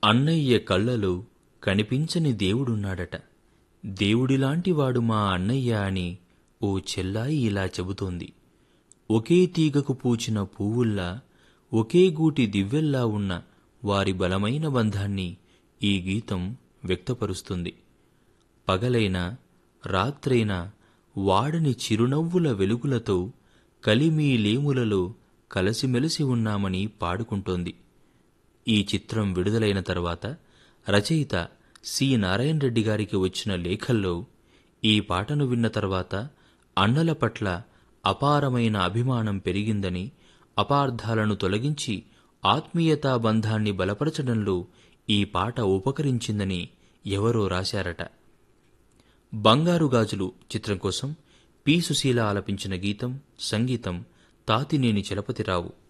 అన్నయ్య కళ్ళలో కనిపించని దేవుడున్నాడట దేవుడిలాంటివాడు మా అన్నయ్య అని ఓ చెల్లాయి ఇలా చెబుతోంది ఒకే తీగకు పూచిన పువ్వుల్లా ఒకే గూటి దివ్వెల్లా ఉన్న వారి బలమైన బంధాన్ని ఈ గీతం వ్యక్తపరుస్తుంది పగలైనా రాత్రైనా వాడని చిరునవ్వుల వెలుగులతో కలిమీ లేములలో కలసిమెలిసి ఉన్నామని పాడుకుంటోంది ఈ చిత్రం విడుదలైన తర్వాత రచయిత సి నారాయణ రెడ్డి గారికి వచ్చిన లేఖల్లో ఈ పాటను విన్న తర్వాత అన్నల పట్ల అపారమైన అభిమానం పెరిగిందని అపార్థాలను తొలగించి ఆత్మీయతా బంధాన్ని బలపరచడంలో ఈ పాట ఉపకరించిందని ఎవరో రాశారట బంగారు గాజులు చిత్రం కోసం పి సుశీల ఆలపించిన గీతం సంగీతం తాతినేని చలపతిరావు